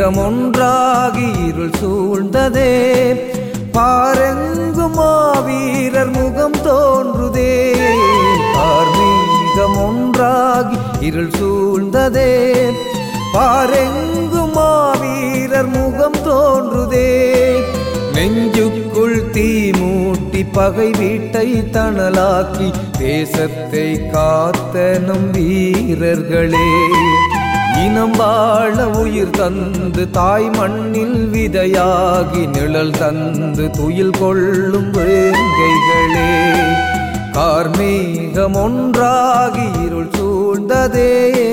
கார்மேகம் ஒன்றாகி இருள் சூழ்ந்ததே பாரெங்கும் மாவீரர் முகம் தோன்றுதே கார்மேகம் ஒன்றாகி இருள் சூழ்ந்ததே பாரெங்கும் மாவீரர் முகம் தோன்றுதே நெஞ்சுக்குள் தீ மூட்டி பகை வீட்டை தணலாக்கி தேசத்தை காத்த நம் வீரர்களே இனம் வாழ உயிர் தந்து தாய் மண்ணில் விதையாகி நிழல் தந்து துயில் கொள்ளும் வேங்கைகளே கார்மேகம் ஒன்றாகி இருள் சூழ்ந்ததே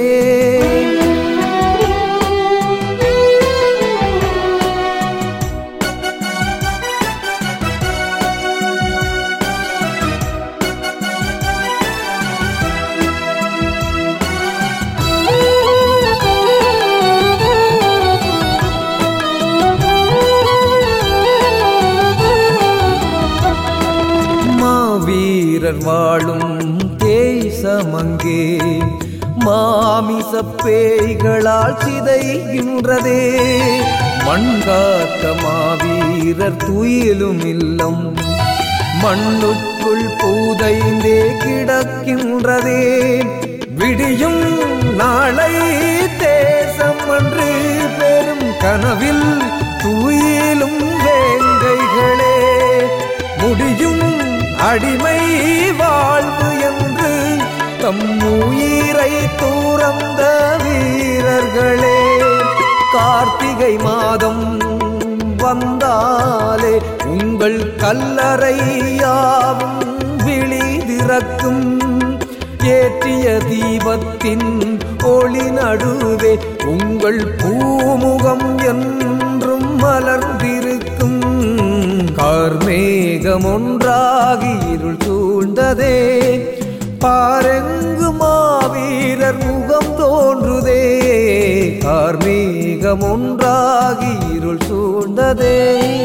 மாவீரர் வாழும் தேசமங்கே மாமிச பேய்களால் சிதைகின்றதே மண்காத்த மாவீரர் துயிலும் இல்லம் மண்ணுக்குள் பூதைந்தே கிடக்கின்றதே விடியும் நாளை தேசம் என்று பெரும் கனவில் துயிலும் வேங்கைகளே முடியும் அடிமை வாழ்வு என்று தம் உயிரை தூரந்த வீரர்களே கார்த்திகை மாதம் வந்தாலே உங்கள் கல்லறையாவும் விழிதிறக்கும் ஏற்றிய தீபத்தின் ஒளி நடுவே உங்கள் பூமுகம் என்றும் மலர்ந்திருக்கும் கார்மேகம் ஒன்றாகி இருள் சூழ்ந்ததே பாரெங்கு மாவீரர் முகம் தோன்றுதே கார்மேகம் ஒன்றாகி இருள் சூழ்ந்ததே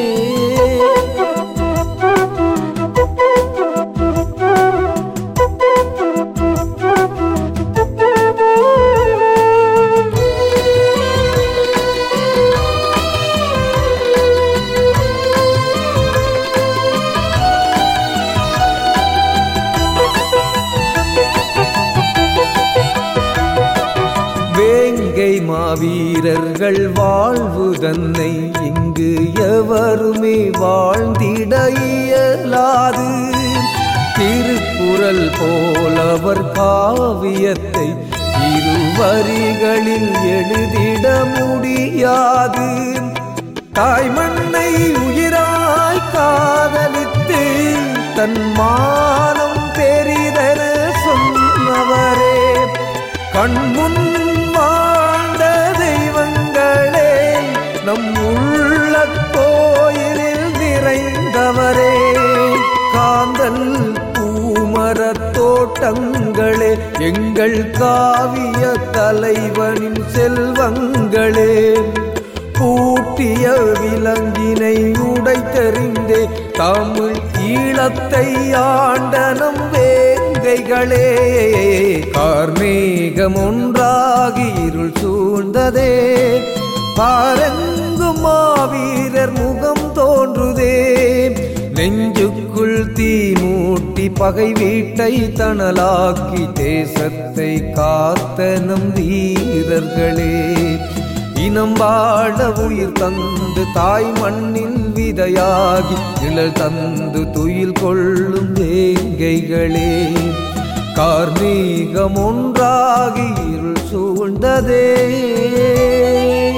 வேங்கை மாவீரர்கள் வாழ்வு தன்னை இங்கு எவருமே வாழ்ந்திட இயலாது திருக்குறள் போலவர் காவியத்தை இருவரிகளில் எழுதிட முடியாது தாய்மண்ணை உயிராய் காதலித்து தன் மானம் பெரிதர சொன்னவரே கண்முன் வாழ்ந்த தெய்வங்களே நம் உள்ள கோயிலில் நிறைந்தவரே காந்தல் பூமரத் தோட்டங்களே எங்கள் காவிய தலைவனின் செல்வங்களே பூட்டிய விலங்கினை உடைத்தெறிந்தே தமிழ் ஈழத்தை ஆண்டனம் வேங்கைகளே கார்மேகம் ஒன்றாகி இருள் சூழ்ந்ததே பாரங்கும் மாவீரர் முகம் தோன்றுதே நெஞ்சுக்குள் தீ மூட்டி பகை வீட்டை தணலாக்கி தேசத்தை காத்த நம் வீரர்களே இனம் வாழ உயிர் தந்து தாய் மண்ணில் விதையாகி நிழல் தந்து துயில் கொள்ளும் வேங்கைகளே கார்மீகம் ஒன்றாகி இருள் சூழ்ந்ததே